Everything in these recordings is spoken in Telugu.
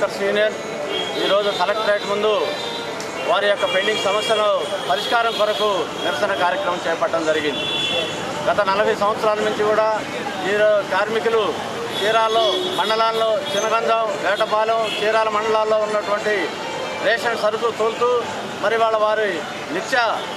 వర్కర్స్ యూనియన్ ఈరోజు కలెక్టరేట్ ముందు వారి యొక్క పెండింగ్ సమస్యల పరిష్కారం కొరకు నిరసన కార్యక్రమం చేపట్టడం జరిగింది గత నలభై సంవత్సరాల నుంచి కూడా ఈ కార్మికులు చీరాల్లో మండలాల్లో చినగంజం వేటపాలెం చీరాల మండలాల్లో ఉన్నటువంటి రేషన్ సరుకు తోలుతూ మరి వాళ్ళ వారి నిత్య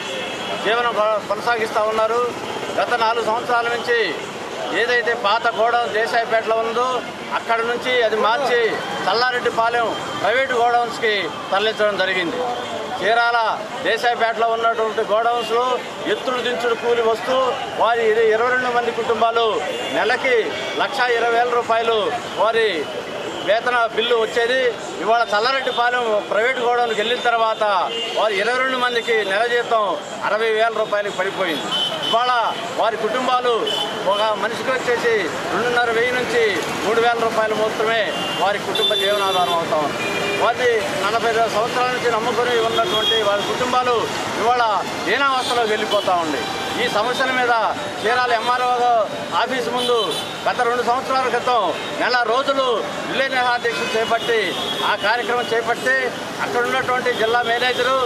జీవనం కొ- కొనసాగిస్తూ ఉన్నారు గత నాలుగు సంవత్సరాల నుంచి ఏదైతే పాత గోడౌన్ దేశాయిపేటలో ఉందో అక్కడ నుంచి అది మార్చి చల్లారెడ్డిపాలెం ప్రైవేటు గోడౌన్స్కి తరలించడం జరిగింది చీరాల దేశాయిపేటలో ఉన్నటువంటి గోడౌన్స్లో ఎత్తులు దించుడు కూలి వస్తూ వారి ఇర- ఇరవై రెండు మంది కుటుంబాలు నెలకి లక్ష ఇరవై వేల రూపాయలు వారి వేతన బిల్లు వచ్చేది ఇవాళ చల్లారెడ్డిపాలెం ప్రైవేట్ గోడౌన్కి వెళ్ళిన తర్వాత వారి ఇరవై రెండు మందికి నెల జీతం అరవై వేల రూపాయలకు పడిపోయింది ఇవాళ వారి కుటుంబాలు ఒక మనిషికి వచ్చేసి రెండున్నర వెయ్యి నుంచి మూడు వేల రూపాయలు మాత్రమే వారి కుటుంబ జీవనాధారం అవుతా ఉంది వారి నలభై రెండు సంవత్సరాల నుంచి నమ్ముకొని ఉన్నటువంటి వారి కుటుంబాలు ఇవాళ దీనావస్థలోకి వెళ్ళిపోతూ ఉంది ఈ సమస్యల మీద చీరాల ఎంఆర్ఓ ఆఫీస్ ముందు గత రెండు సంవత్సరాల క్రితం నెల రోజులు రిలే నిరాదీక్ష చేపట్టి ఆ కార్యక్రమం చేపట్టి అక్కడ ఉన్నటువంటి జిల్లా మేనేజరు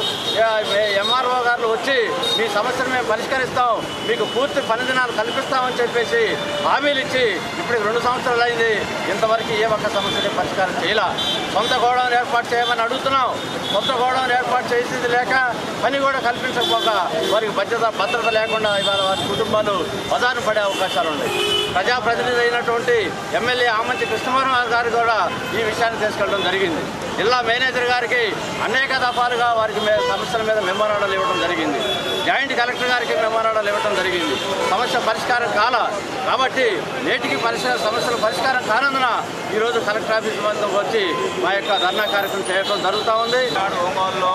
ఎంఆర్ఓ గారు వచ్చి మీ సమస్యను మేము పరిష్కరిస్తాం మీకు పూర్తి పని దినాలు కల్పిస్తామని చెప్పేసి హామీలు ఇచ్చి ఇప్పటికి రెండు సంవత్సరాలు అయింది ఇంతవరకు ఏ ఒక్క సమస్యని పరిష్కారం చేయాల సొంత గోడౌన్ ఏర్పాటు చేయమని అడుగుతున్నాం కొత్త గోడౌన్ ఏర్పాటు చేసేది లేక పని కూడా కల్పించకపోక వారికి భద్రత భద్రత లేకుండా ఇవాళ వారి కుటుంబాలు బజారు పడే అవకాశాలు ఉన్నాయి ప్రజాప్రతినిధి అయినటువంటి ఎమ్మెల్యే ఆమంచి కృష్ణమోహన్ గారు కూడా ఈ విషయాన్ని తీసుకెళ్ళడం జరిగింది జిల్లా మేనేజర్ గారికి అనేక దఫాలుగా వారికి మే- సమస్యల మీద మెమోరాండాలు ఇవ్వడం జరిగింది జాయింట్ కలెక్టర్ గారికి మెమోరాండాలు ఇవ్వడం జరిగింది సమస్య పరిష్కారం కాల కాబట్టి నేటికి పరిష్కార సమస్యల పరిష్కారం కానందున ఈరోజు కలెక్టర్ ఆఫీస్ వద్దకు వచ్చి మా యొక్క ధర్నా కార్యక్రమం చేయడం జరుగుతూ ఉంది నాడు ఒంగోలులో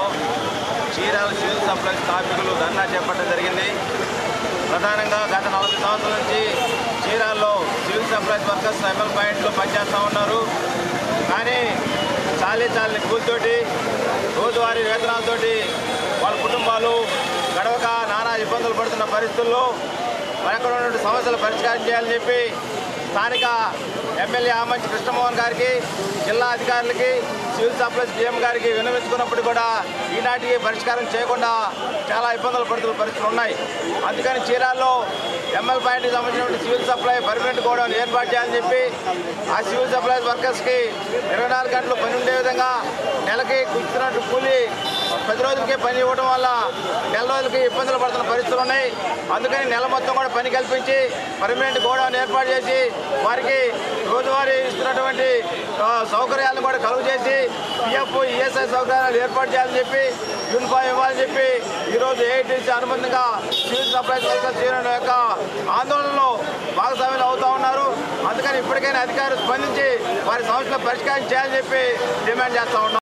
చీరాల సివిల్ సప్లైస్ కార్మికులు ధర్నా చేపట్టడం జరిగింది ప్రధానంగా గత నలభై సంవత్సరాల నుంచి చీరాల్లో సివిల్ సప్లైస్ వర్కర్స్ ఎంఎల్ పాయింట్లో పనిచేస్తూ ఉన్నారు కానీ చాలీ చాలని కూలితోటి రోజువారీ వేతనాలతోటి వాళ్ళ కుటుంబాలు గడవక నానా ఇబ్బందులు పడుతున్న పరిస్థితుల్లో మరి అక్కడ ఉన్నటువంటి సమస్యలు పరిష్కారం చేయాలని చెప్పి స్థానిక ఎమ్మెల్యే ఆమంచి కృష్ణమోహన్ గారికి జిల్లా అధికారులకి సివిల్ సప్లైస్ డిఎం గారికి విన్నవించుకున్నప్పుడు కూడా ఈనాటికి పరిష్కారం చేయకుండా చాలా ఇబ్బందులు పడుతున్న పరిస్థితులు ఉన్నాయి అందుకని చీరాల్లో ఎంఎల్ పాయింట్కి సంబంధించినటువంటి సివిల్ సప్లై పర్మనెంట్ గోడౌన్ ఏర్పాటు చేయాలని చెప్పి ఆ సివిల్ సప్లైస్ వర్కర్స్కి ఇరవై నాలుగు గంటలు పని ఉండే విధంగా నెలకి కూర్చున్నట్టు కూలి పది రోజులకే పని ఇవ్వడం వల్ల నెల రోజులకి ఇబ్బందులు పడుతున్న పరిస్థితులు ఉన్నాయి అందుకని నెల మొత్తం కూడా పని కల్పించి పర్మనెంట్ గోడౌన్ ఏర్పాటు చేసి వారికి రోజువారీ ఇస్తున్నటువంటి ఆ, సౌకర్యాలను కూడా కలుగు చేసి పిఎఫ్ ఈఎస్ఐ సౌకర్యాలు ఏర్పాటు చేయాలని చెప్పి యూనిఫామ్ ఇవ్వాలని చెప్పి ఈరోజు ఏఐటీసీ అనుబంధంగా సివిల్ సప్లైస్ వర్కర్స్ యూనియన్ యొక్క ఆందోళనలో భాగస్వాములు అవుతా ఉన్నారు అందుకని ఇప్పటికైనా అధికారులు స్పందించి వారి సమస్యలు పరిష్కారం చేయాలని చెప్పి డిమాండ్ చేస్తూ ఉన్నాం